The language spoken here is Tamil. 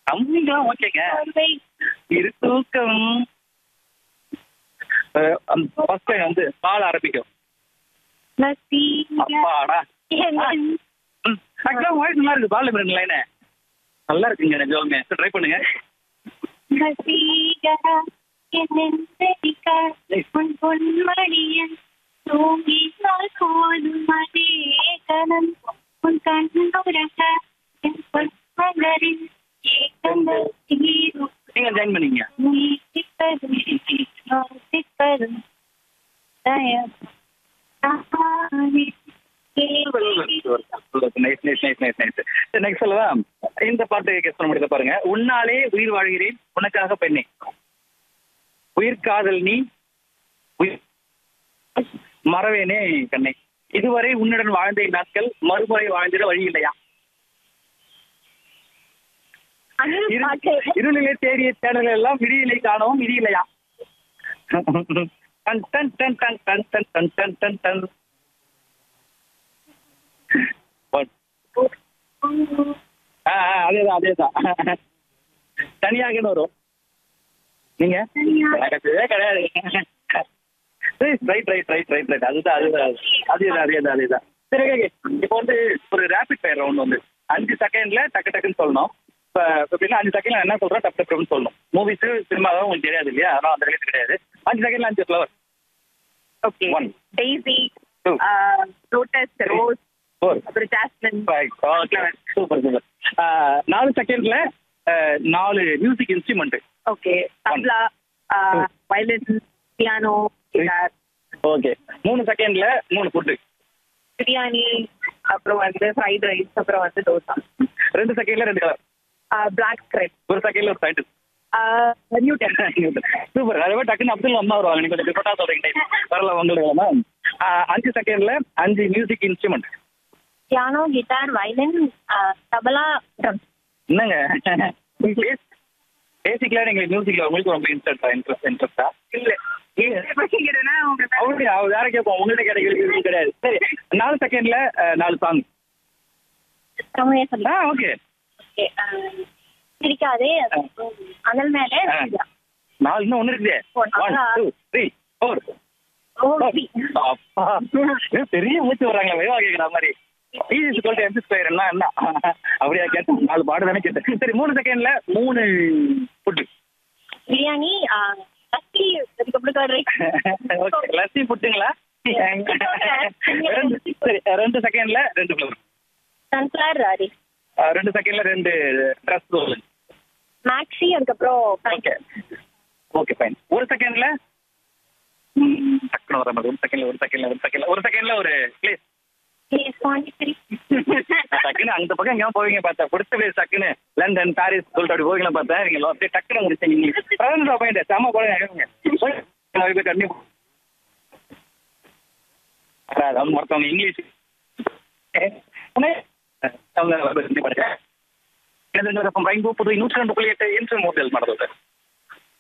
கம்மிங்களாம் ஓகேங்க இரு தூக்கம் ஃபர்ஸ்ட் டைம் வந்து பால் ஆரம்பிக்கும் அப்பாடா ஆக்சுவலா வாய்ஸ் நல்லா இருக்கு பால் ரெண்டு லைனு நல்லா இருக்குங்க நிஜமே ட்ரை பண்ணுங்க உன் பொன்மணியன் தூங்கினால் போதும் அதே கணம் உன் கண்ணுறக என் பொன்மலரின் ஏக்கங்கள் தீரும் நீங்க ஜாயின் பண்ணீங்க நீட்டிப்பதும் யோசிப்பதும் தயம் தானே nice nice nice nice nice next சொல்லவா இந்த பாட்டு கெஸ் பண்ண முடியுது பாருங்க உன்னாலே உயிர் வாழ்கிறேன் உனக்காக பெண்ணே உயிர் காதல் நீ உயிர் மறவேனே கண்ணே இதுவரை உன்னுடன் வாழ்ந்த நாட்கள் மறுமுறை வாழ்ந்திட வழி இல்லையா இரு- இருளிலே தேடிய தேடல்கள் எல்லாம் விடியிலை காணவும் விதி இல்லையா டன் டன் டன் டன் டன் டன் டன் டன் டன் டன் What? ஆ ஆ, அதேதான் அதேதான் தனியாகன்னு வரும் நீங்க எனக்கே கிடையாது right right right right right அதுதான் அதுதான் அதேதான் அதேதான் அதேதான் சரி ஓகே இப்போ வந்து ஒரு ரேபிட் ஃபயர் ரவுண்ட் வந்து அஞ்சு செகண்ட்ல டக்கு டக்குன்னு சொல்லணும் இப்போ எப்படின்னா அஞ்சு செகண்ட்ல என்ன சொல்றோம் டப்பு டப்புன்னு சொல்லணும் மூவிஸ் சினிமா தான் உங்களுக்கு தெரியாது இல்லையா அதனால அந்த ரிலேட் கிடையாது அஞ்சு செகண்ட்ல அஞ்சு flower okay One. Daisy Two. Lotus rose four அப்புறம் ஜாஸ்மின் ஓகே சூப்பர் சூப்பர் நாலு செகண்ட்ல நாலு music instrument okay tabla violin piano guitar okay மூணு செகண்ட்ல மூணு ஃபுட்டு பிரியாணி அப்புறம் வந்து ஃப்ரைட் ரைஸ் அப்புறம் வந்து தோசை ரெண்டு செகண்ட்ல ரெண்டு கலர் பிளாக் ஸ்கிரெப் ஒரு செகண்ட்ல ஒரு சைட்டு நியூட்டன் சூப்பர் அதே மாதிரி டக்குன்னு அப்துல் அம்மா வருவாங்க நீங்க கொஞ்சம் டிஃபரெண்டா சொல்றீங்க வரல உங்களுக்கு மேம் அஞ்சு செகண்ட்ல அஞ்சு music instrument piano guitar violin tabla drum என்னங்க பேசிக்கலா நீங்க மியூசிக்ல உங்களுக்கு ரொம்ப இன்ட்ரெஸ்டா இன்ட்ரெஸ்ட் இன்ட்ரெஸ்டா இல்ல கேட்டேன்னா உங்களுக்கு அப்படியா வேற கேட்போம் உங்கள்ட்ட கேட்ட கிடையாது சரி நாலு செகண்ட்ல நாலு சாங் தமிழே சொல்லி ஆ ஓகே சிரிக்காதே அதன் மேலே ஆ. நாலு இன்னும் ஒண்ணு இருக்குது One. One two three four ஓவி அப்பா இது பெரிய மூச்சு வர்றாங்க வேவா கேக்குற மாதிரி ஈஸி சொல்லிட்டு எம்சி ஸ்கொயர் என்ன என்ன அப்படியா கேட்டேன் நாலு பாடு தானே கேட்டேன் சரி மூணு செகண்ட்ல மூணு ஃபுட்டு பிரியாணி லஸ்ஸி அதுக்கப்புறம் curd rice. ஓகே லஸ்ஸி புட்டுங்களா ரெண்டு சரி ரெண்டு செகண்ட்ல ரெண்டு ஃப்ளவர் sunflower rice. ரெண்டு செகண்ட்ல ரெண்டு ட்ரெஸ் ரோல் maxi அதுக்கப்புறம் ஓகே ஓகே ஃபைன் ஒரு செகண்ட்ல டக்குனு வர மாதிரி ஒரு செகண்ட்ல ஒரு செகண்ட்ல ஒரு செகண்ட்ல ஒரு செகண்ட்ல ஒரு பிளேஸ் Yes, பாண்டிச்சேரி டக்குன்னு அந்த பக்கம் எங்கேயா போவீங்க பார்த்தேன் பிடிச்ச பிளேஸ் டக்குன்னு லண்டன் பாரிஸ் சொல்லிட்டு அப்படி போவீங்களா பார்த்தேன் நீங்க அப்படியே டக்குன்னு முடிச்சீங்க பதினஞ்சு ரூபா பாயிண்ட் செம்ம போல கேட்குங்க கண்ணி அதான் ஒருத்தவங்க இங்கிலீஷ் அவங்க ரெயின்போ புது நூற்றி ரெண்டு புள்ளி எட்டு இன்சூரன்ஸ் மோட்டல் நடந்தது